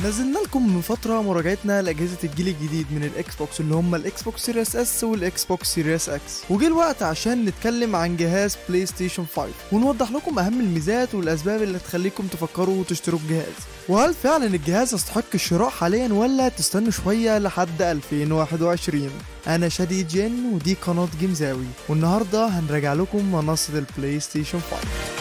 نزلنا لكم من فترة مراجعتنا لأجهزة الجيل الجديد من الإكس بوكس اللي هم الإكس بوكس سيريس اس والإكس بوكس سيريس اكس وجه الوقت عشان نتكلم عن جهاز بلاي ستيشن 5 ونوضح لكم أهم الميزات والأسباب اللي تخليكم تفكروا وتشتروا الجهاز وهل فعلا الجهاز يستحق الشراء حاليا ولا تستنوا شوية لحد 2021 أنا شادي جن ودي قناة جيمزاوي والنهاردة هنراجع لكم منصة البلاي ستيشن 5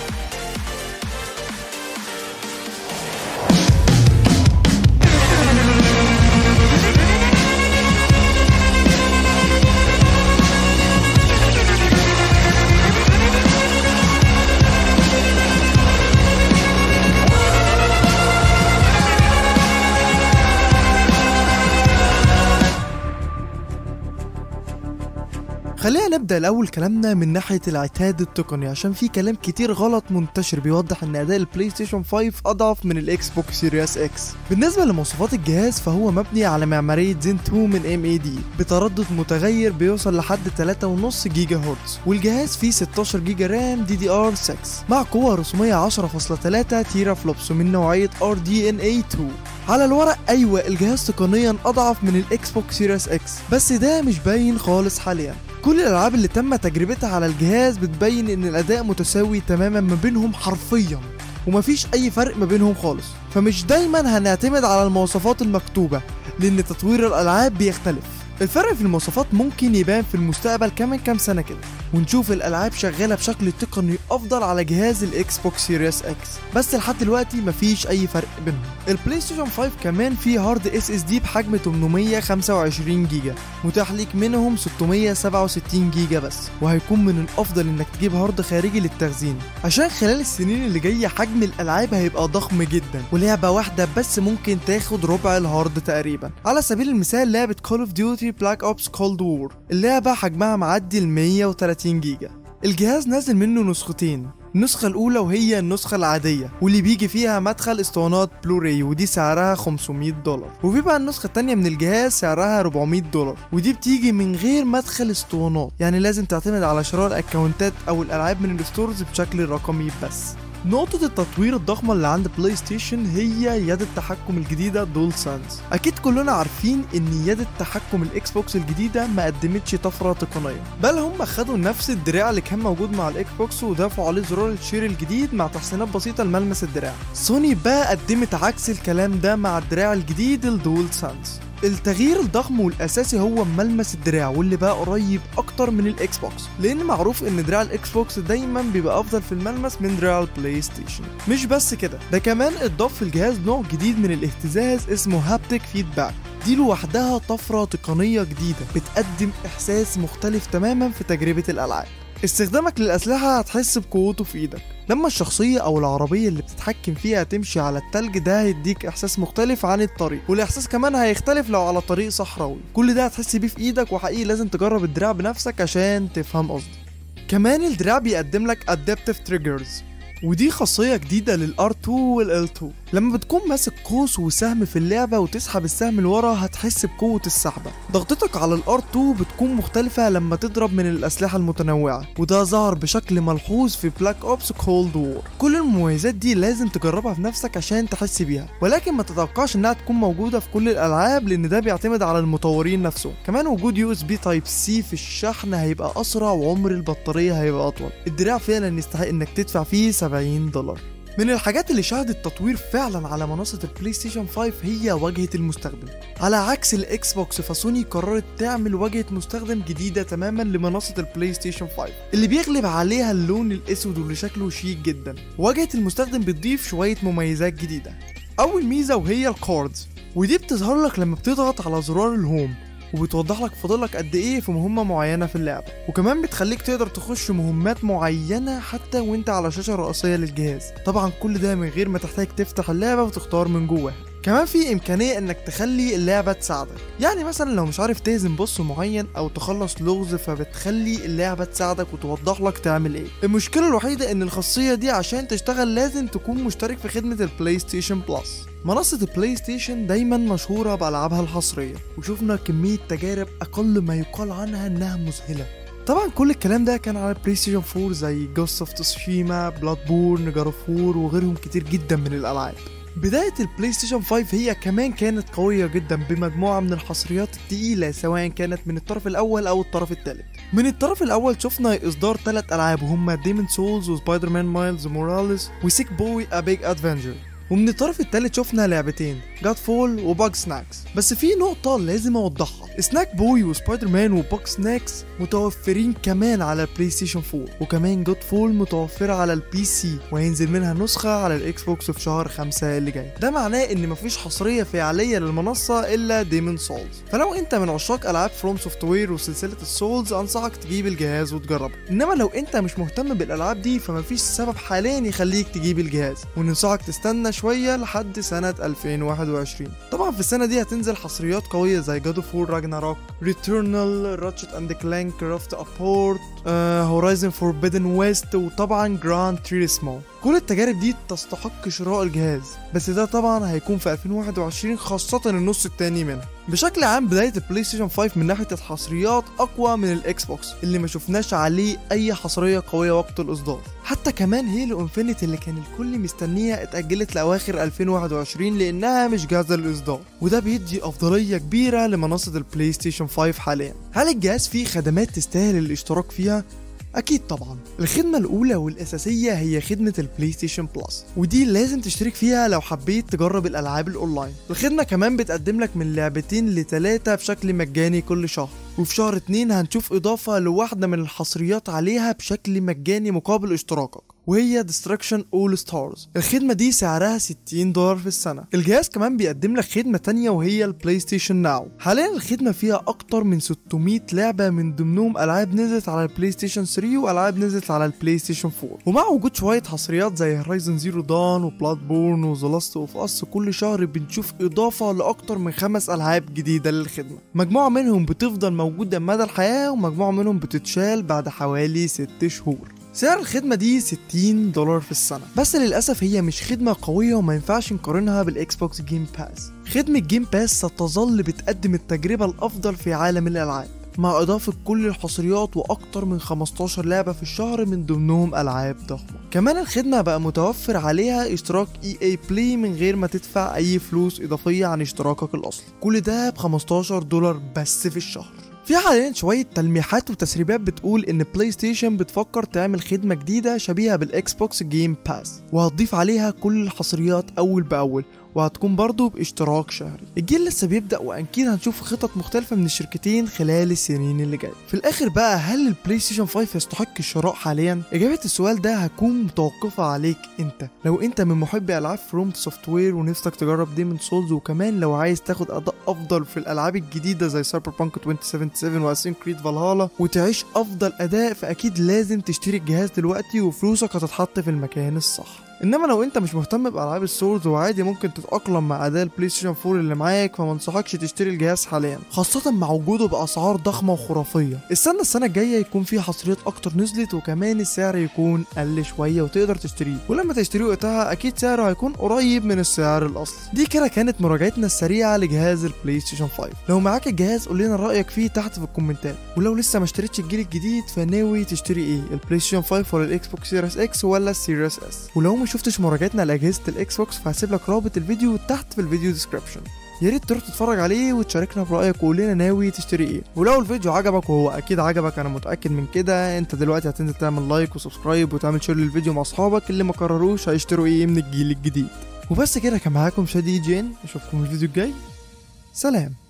خلينا نبدأ الأول كلامنا من ناحية العتاد التقني عشان في كلام كتير غلط منتشر بيوضح إن أداء البلاي ستيشن 5 أضعف من الإكس بوكس سيريس إكس. بالنسبة لمواصفات الجهاز فهو مبني على معمارية زين 2 من ام اي دي بتردد متغير بيوصل لحد 3.5 جيجا هرتز والجهاز فيه 16 جيجا رام دي دي ار 6 مع قوة رسومية 10.3 تيرا فلوبس من نوعية ار دي ان اي 2 على الورق ايوه الجهاز تقنيا اضعف من الاكس بوكس سيريس اكس بس ده مش باين خالص حاليا كل الالعاب اللي تم تجربتها على الجهاز بتبين ان الاداء متساوي تماما ما بينهم حرفيا ومفيش اي فرق ما بينهم خالص فمش دايما هنعتمد على المواصفات المكتوبة لان تطوير الالعاب بيختلف الفرق في المواصفات ممكن يبان في المستقبل كمان كام سنة كده ونشوف الالعاب شغالة بشكل تقني افضل على جهاز الاكس بوكس سيريس اكس بس لحد دلوقتي مفيش اي فرق بينهم البلاي ستيشن 5 كمان فيه هارد اس اس دي بحجم 825 جيجا متاح ليك منهم 667 جيجا بس وهيكون من الافضل انك تجيب هارد خارجي للتخزين عشان خلال السنين اللي جايه حجم الالعاب هيبقى ضخم جدا ولعبه واحده بس ممكن تاخد ربع الهارد تقريبا على سبيل المثال لعبه كول اوف ديوتي بلاك اوبس كولد وور اللعبه حجمها معدي ال 130 جيجا الجهاز نازل منه نسختين النسخة الأولى وهي النسخة العادية واللي بيجي فيها مدخل اسطوانات بلوراي ودي سعرها 500 دولار وفي بقى النسخة التانية من الجهاز سعرها 400 دولار ودي بتيجي من غير مدخل اسطوانات يعني لازم تعتمد على شراء الأكونتات أو الألعاب من الستورز بشكل رقمي بس نقطة التطوير الضخمة اللي عند بلاي ستيشن هي يد التحكم الجديدة دول سانز أكيد كلنا عارفين إن يد التحكم الإكس بوكس الجديدة ما قدمتش طفرة تقنية بل هم خدوا نفس الدراع اللي كان موجود مع الإكس بوكس وضافوا عليه زرار الشير الجديد مع تحسينات بسيطة لملمس الدراع سوني بقى قدمت عكس الكلام ده مع الدراع الجديد الدول سانز التغيير الضخم والاساسي هو ملمس الدراع واللي بقى قريب اكتر من الاكس بوكس لان معروف ان دراع الاكس بوكس دايما بيبقى افضل في الملمس من دراع البلاي ستيشن مش بس كده ده كمان اتضاف في الجهاز نوع جديد من الاهتزاز اسمه هابتك فيدباك دي لوحدها طفرة تقنية جديدة بتقدم إحساس مختلف تماما في تجربة الألعاب استخدامك للأسلحة هتحس بقوته في إيدك لما الشخصية أو العربية اللي بتتحكم فيها تمشي على التلج ده هيديك إحساس مختلف عن الطريق والإحساس كمان هيختلف لو على طريق صحراوي كل ده هتحس بيه في إيدك وحقيقي لازم تجرب الدراع بنفسك عشان تفهم قصدي كمان الدراع بيقدم لك Adaptive Triggers ودي خاصية جديدة للR2 والL2 لما بتكون ماسك قوس وسهم في اللعبة وتسحب السهم لورا هتحس بقوة السحبة ضغطتك على الR2 بتكون مختلفة لما تضرب من الأسلحة المتنوعة وده ظهر بشكل ملحوظ في بلاك أوبس كولد وور كل المميزات دي لازم تجربها في نفسك عشان تحس بيها ولكن ما تتوقعش انها تكون موجودة في كل الألعاب لأن ده بيعتمد على المطورين نفسهم كمان وجود يو اس بي تايب سي في الشحن هيبقى أسرع وعمر البطارية هيبقى أطول الدراع فعلا يستحق انك تدفع فيه 70 دولار من الحاجات اللي شهدت تطوير فعلا على منصة البلاي ستيشن 5 هي واجهة المستخدم على عكس الاكس بوكس فسوني قررت تعمل واجهة مستخدم جديدة تماما لمنصة البلاي ستيشن 5 اللي بيغلب عليها اللون الاسود واللي شكله شيك جدا واجهة المستخدم بتضيف شوية مميزات جديدة اول ميزة وهي الكاردز ودي بتظهر لك لما بتضغط على زرار الهوم وبتوضح لك فاضلك قد ايه في مهمه معينه في اللعبه وكمان بتخليك تقدر تخش مهمات معينه حتى وانت على شاشه رئيسيه للجهاز طبعا كل ده من غير ما تحتاج تفتح اللعبه وتختار من جواها كمان في امكانيه انك تخلي اللعبه تساعدك يعني مثلا لو مش عارف تهزم بوس معين او تخلص لغز فبتخلي اللعبه تساعدك وتوضح لك تعمل ايه المشكله الوحيده ان الخاصيه دي عشان تشتغل لازم تكون مشترك في خدمه البلاي ستيشن بلس منصة البلاي ستيشن دايما مشهورة بألعابها الحصرية وشفنا كمية تجارب أقل ما يقال عنها إنها مذهلة طبعا كل الكلام ده كان على بلاي ستيشن 4 زي جوست اوف تسوشيما بلاد بورن جارفور وغيرهم كتير جدا من الالعاب بداية البلاي ستيشن 5 هي كمان كانت قوية جدا بمجموعة من الحصريات التقيلة سواء كانت من الطرف الأول أو الطرف الثالث من الطرف الأول شفنا إصدار ثلاث ألعاب وهما ديمون سولز وسبايدر مان مايلز موراليس وسيك بوي أ بيج أدفنجر ومن الطرف التالت شفنا لعبتين جاد فول وباج سناكس بس في نقطة لازم أوضحها سناك بوي وسبايدر مان وباج سناكس متوفرين كمان على البلاي ستيشن 4 وكمان جاد فول متوفرة على البي سي وهينزل منها نسخة على الإكس بوكس في شهر 5 اللي جاي ده معناه إن مفيش حصرية فعلية للمنصة إلا ديمون سولز فلو أنت من عشاق ألعاب فروم سوفت وير وسلسلة السولز أنصحك تجيب الجهاز وتجربه إنما لو أنت مش مهتم بالألعاب دي فمفيش سبب حاليا يخليك تجيب الجهاز وننصحك تستنى شوية لحد سنة 2021 طبعا في السنة دي هتنزل حصريات قوية زي جاد اوف وور راجناروك ريتورنال راتشت اند كلانك كرافت ابورت هورايزن فوربيدن ويست وطبعا جراند تريسمو كل التجارب دي تستحق شراء الجهاز بس ده طبعا هيكون في 2021 خاصة النص التاني منها بشكل عام بداية البلاي ستيشن 5 من ناحية الحصريات أقوى من الإكس بوكس اللي ما شفناش عليه أي حصرية قوية وقت الإصدار حتى كمان هيلو انفينيتي اللي كان الكل مستنيها اتأجلت لأواخر 2021 لأنها مش جاهزة للإصدار وده بيدي أفضلية كبيرة لمنصة البلاي ستيشن 5 حاليا هل الجهاز فيه خدمات تستاهل الاشتراك فيها؟ أكيد طبعا الخدمة الأولى والأساسية هي خدمة البلاي ستيشن بلس ودي لازم تشترك فيها لو حبيت تجرب الألعاب الأونلاين الخدمة كمان بتقدم لك من لعبتين لتلاتة بشكل مجاني كل شهر وفي شهر اتنين هنشوف إضافة لواحدة من الحصريات عليها بشكل مجاني مقابل اشتراكك وهي Destruction All Stars الخدمة دي سعرها 60 دولار في السنة الجهاز كمان بيقدم لك خدمة تانية وهي البلاي ستيشن ناو حاليا الخدمة فيها أكتر من 600 لعبة من ضمنهم ألعاب نزلت على البلاي ستيشن 3 وألعاب نزلت على البلاي ستيشن 4 ومع وجود شوية حصريات زي هورايزن زيرو دان وبلاد بورن وذا لاست اوف اس كل شهر بنشوف إضافة لأكتر من خمس ألعاب جديدة للخدمة مجموعة منهم بتفضل موجودة مدى الحياة ومجموعة منهم بتتشال بعد حوالي 6 شهور سعر الخدمة دي 60 دولار في السنة بس للأسف هي مش خدمة قوية وما ينفعش نقارنها بالإكس بوكس جيم باس خدمة جيم باس ستظل بتقدم التجربة الأفضل في عالم الألعاب مع إضافة كل الحصريات وأكتر من 15 لعبة في الشهر من ضمنهم ألعاب ضخمة كمان الخدمة بقى متوفر عليها اشتراك اي اي بلاي من غير ما تدفع أي فلوس إضافية عن اشتراكك الأصلي كل ده ب 15 دولار بس في الشهر في حاليا شوية تلميحات وتسريبات بتقول ان بلاي ستيشن بتفكر تعمل خدمة جديدة شبيهة بالاكس بوكس جيم باس وهتضيف عليها كل الحصريات اول باول وهتكون برضه باشتراك شهري الجيل لسه بيبدأ واكيد هنشوف خطط مختلفة من الشركتين خلال السنين اللي جاية في الاخر بقى هل البلاي ستيشن 5 يستحق الشراء حاليا اجابة السؤال ده هتكون متوقفة عليك انت لو انت من محبي العاب فروم سوفت وير ونفسك تجرب ديمون سولز وكمان لو عايز تاخد اداء افضل في الالعاب الجديدة زي سايبر بانك 2077 واسين كريد فالهالا وتعيش افضل اداء فاكيد لازم تشتري الجهاز دلوقتي وفلوسك هتتحط في المكان الصح انما لو انت مش مهتم بالعاب السولز وعادي ممكن تتاقلم مع اداء البلاي ستيشن 4 اللي معاك فما انصحكش تشتري الجهاز حاليا خاصه مع وجوده باسعار ضخمه وخرافيه استنى السنه الجايه يكون في حصريات اكتر نزلت وكمان السعر يكون قل شويه وتقدر تشتريه ولما تشتريه وقتها اكيد سعره هيكون قريب من السعر الاصلي دي كده كانت مراجعتنا السريعه لجهاز البلاي ستيشن 5 لو معاك الجهاز قول لنا رايك فيه تحت في الكومنتات ولو لسه ما اشتريتش الجيل الجديد فناوي تشتري ايه البلاي ستيشن 5 ولا الاكس بوكس سيريس اكس ولا السيريس اس ولو ما شفتش مراجعتنا لاجهزه الاكس بوكس فهسيب لك رابط الفيديو تحت في الفيديو ديسكربشن يا ريت تروح تتفرج عليه وتشاركنا برايك وقول لنا ناوي تشتري ايه ولو الفيديو عجبك وهو اكيد عجبك انا متاكد من كده انت دلوقتي هتنزل تعمل لايك وسبسكرايب وتعمل شير للفيديو مع اصحابك اللي ما قرروش هيشتروا ايه من الجيل الجديد وبس كده كان معاكم شادي جين اشوفكم الفيديو الجاي سلام